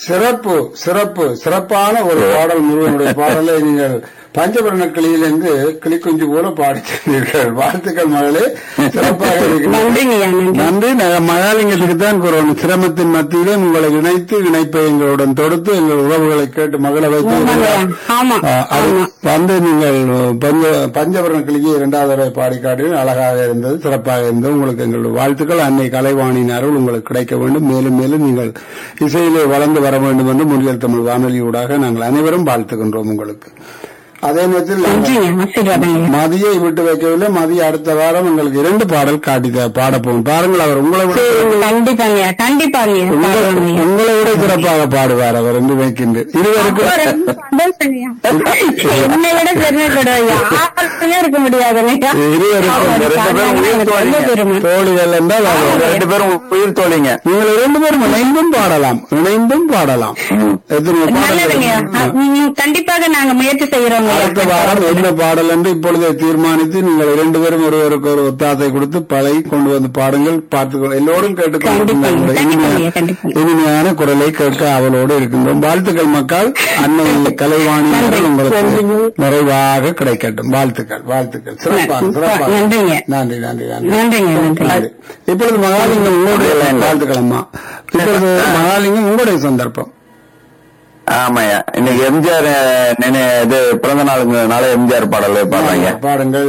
சிறப்பு சிறப்பு சிறப்பான ஒரு பாடல் முருகனுடைய பாடலை நீங்கள் பஞ்சபரண கிளியிலிருந்து கிளிக்குஞ்சு போல பாடித்தீர்கள் வாழ்த்துக்கள் மகளே சிறப்பாக இருக்கிறது நன்றிங்கய்யா நன்றி நன்றி நான் மகாலிங்கத்துக்கு தான் கூறணும் சிரமத்தின் மத்தியிலே உங்களை இணைத்து இணைப்பை எங்களுடன் தொடுத்து எங்கள் உறவுகளை கேட்டு மகள வைத்து ஆமாங்கய்யா. ஆமா ஆ, அது ஆமா வந்து நீங்கள் பஞ்ச பஞ்சவரண கிளிக்கு இரண்டாவது தடவை பாடி காட்டினீர்கள் அழகாக இருந்தது சிறப்பாக இருந்தது உங்களுக்கு எங்களுடைய வாழ்த்துக்கள் அன்னை கலைவாணியின் அருள் உங்களுக்கு கிடைக்க வேண்டும் மேலும் மேலும் நீங்கள் இசையிலே வளர்ந்து வர வேண்டும் என்று முன்னியல் தமிழ் வானொலியூடாக நாங்கள் அனைவரும் வாழ்த்துகின்றோம் உங்களுக்கு அதே நேரத்தில் நன்றிங்க ஆசீர்வாதங்க மதியை விட்டு வைக்கவில்லை மதிய அடுத்த வாரம் உங்களுக்கு இரண்டு பாடல் காட்டி பாடப்போம் பாருங்கள் அவர் உங்களை விட கண்டிப்பாங்க கண்டிப்பாங்க உங்களை- உங்களை விட சிறப்பாக பாடுவார் அவர் என்று வைக்கின்றேன் இருவருக்கும் என்னை விட பெருமைப்படுவாங்க யாருக்குமே இருக்க முடியாதுங்க இருவருக்கும் ரெண்டு பேரும் உயிர் தோழிங்க. தோழிகள் என்றால் அது உங்க ரெண்டு பேரும் உயிர் தோழிங்க நீங்கள் இரண்டு பேரும் இணைந்தும் பாடலாம் இணைந்தும் பாடலாம் எத்தனை நல்லதுங்க பாடல்கள் கண்டிப்பாக நாங்க முயற்சி செய்யறோங்க அடுத்த வாரம் என்ன பாடல் என்று இப்பொழுதே தீர்மானித்து நீங்கள் இரண்டு பேரும் ஒருவருக்கு ஒரு ஒத்தாசை கொடுத்து பழகி கொண்டு வந்து பாடுங்கள் பார்த்து எல்லோரும் கேட்டுக்கொண்டிருக்கின்ற கண்டிப்பாங்க, இனிமையான- கண்டிப்பாங்க. இனிமையான குரலை கேட்க அவளோடு இருக்கின்றோம் வாழ்த்துக்கள் மக்கள் அன்னை கலைவாணி அவர்கள் உங்களுக்கு நிறைவாக கிடைக்கட்டும் வாழ்த்துக்கள் வாழ்த்துக்கள் சிறப்பாக சிறப்பாக நன்றிங்க நன்றி நன்றி நன்றி நன்றிங்க நன்றி நன்றி. இப்பொழுது மகாலிங்கம் உங்களுடைய வாழ்த்துக்கள் அம்மா இப்பொழுது மகாலிங்கம் உங்களுடைய சந்தர்ப்பம் ஆமாய்யா இன்னைக்கு எம்ஜிஆர் அஹ், நினை இது பிறந்த நாளுங்கிறதுனால எம்ஜிஆர் பாடல் பாடுறாங்க பாடுங்கள்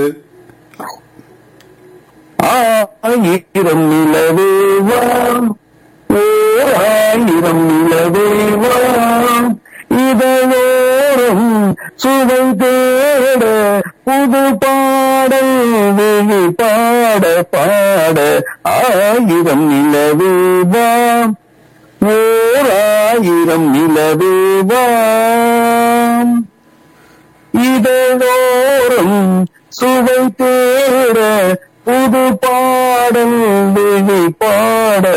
ஆயிரம் நிலவேவாம் ஓர் ஆயிரம் நிலவேவாம் இதழோரம் சுவை தேட புது பாடல் விழி பாட பாட ஆயிரம் நிலவேவாம் ஓர் ஆயிரம் நிலவேவாம் இதழோரம் சுவை தேட புது பாடல் விழி பாட